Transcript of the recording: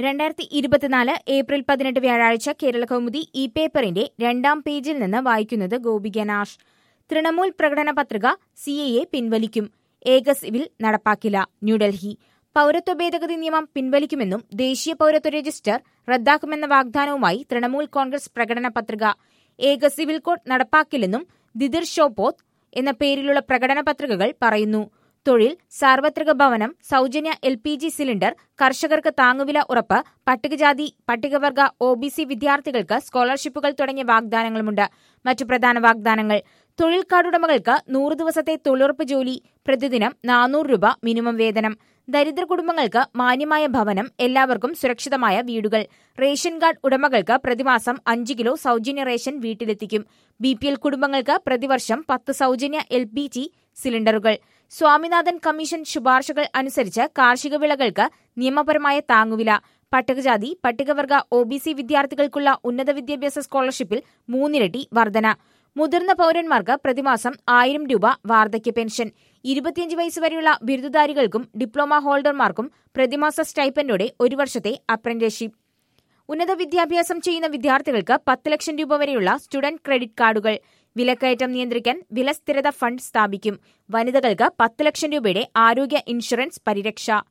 രണ്ടായിരത്തി ഇരുപത്തിനാല് ഏപ്രിൽ പതിനെട്ട് വ്യാഴാഴ്ച കേരള കൗമുദി ഈ പേപ്പറിന്റെ രണ്ടാം പേജിൽ നിന്ന് വായിക്കുന്നത് ഗോപിക നാഷ് തൃണമൂൽ പ്രകടന പത്രിക സി എ പിൻവലിക്കും ഏക സിവിൽ നടപ്പാക്കില്ല ന്യൂഡൽഹി പൌരത്വ ഭേദഗതി നിയമം പിൻവലിക്കുമെന്നും ദേശീയ പൌരത്വ രജിസ്റ്റർ റദ്ദാക്കുമെന്ന വാഗ്ദാനവുമായി തൃണമൂൽ കോൺഗ്രസ് പ്രകടന പത്രിക ഏക സിവിൽ കോഡ് നടപ്പാക്കില്ലെന്നും ദിദിർ ഷോപോത്ത് എന്ന പേരിലുള്ള പ്രകടന പത്രികകൾ പറയുന്നു തൊഴിൽ സാർവത്രിക ഭവനം സൗജന്യ എൽ പി ജി സിലിണ്ടർ കർഷകർക്ക് താങ്ങുവില ഉറപ്പ് പട്ടികജാതി പട്ടികവർഗ ഒ ബി സി വിദ്യാർത്ഥികൾക്ക് സ്കോളർഷിപ്പുകൾ തുടങ്ങിയ വാഗ്ദാനങ്ങളുമുണ്ട് മറ്റു പ്രധാന വാഗ്ദാനങ്ങൾ തൊഴിൽ കാർഡുടമകൾക്ക് നൂറ് ദിവസത്തെ തൊഴിലുറപ്പ് ജോലി പ്രതിദിനം നാനൂറ് രൂപ മിനിമം വേതനം ദരിദ്ര കുടുംബങ്ങൾക്ക് മാന്യമായ ഭവനം എല്ലാവർക്കും സുരക്ഷിതമായ വീടുകൾ റേഷൻ കാർഡ് ഉടമകൾക്ക് പ്രതിമാസം അഞ്ച് കിലോ സൗജന്യ റേഷൻ വീട്ടിലെത്തിക്കും ബി പി എൽ കുടുംബങ്ങൾക്ക് പ്രതിവർഷം പത്ത് സൗജന്യ എൽ പി ജി സിലിണ്ടറുകൾ സ്വാമിനാഥൻ കമ്മീഷൻ ശുപാർശകൾ അനുസരിച്ച് കാർഷിക വിളകൾക്ക് നിയമപരമായ താങ്ങുവില പട്ടികജാതി പട്ടികവർഗ ഒ ബി സി വിദ്യാർത്ഥികൾക്കുള്ള ഉന്നത വിദ്യാഭ്യാസ സ്കോളർഷിപ്പിൽ മൂന്നിരട്ടി വർധന മുതിർന്ന പൌരന്മാർക്ക് പ്രതിമാസം ആയിരം രൂപ വാർദ്ധക്യ പെൻഷൻ ഇരുപത്തിയഞ്ച് വയസ്സ് വരെയുള്ള ബിരുദധാരികൾക്കും ഡിപ്ലോമ ഹോൾഡർമാർക്കും പ്രതിമാസ സ്റ്റൈപ്പൻഡോടെ ഒരു വർഷത്തെ അപ്രന്റീസ്ഷിപ്പ് ഉന്നത വിദ്യാഭ്യാസം ചെയ്യുന്ന വിദ്യാർത്ഥികൾക്ക് പത്ത് ലക്ഷം രൂപ വരെയുള്ള സ്റ്റുഡന്റ് ക്രെഡിറ്റ് കാർഡുകൾ വിലക്കയറ്റം നിയന്ത്രിക്കാൻ വില സ്ഥിരത ഫണ്ട് സ്ഥാപിക്കും വനിതകൾക്ക് പത്ത് ലക്ഷം രൂപയുടെ ആരോഗ്യ ഇൻഷുറൻസ് പരിരക്ഷ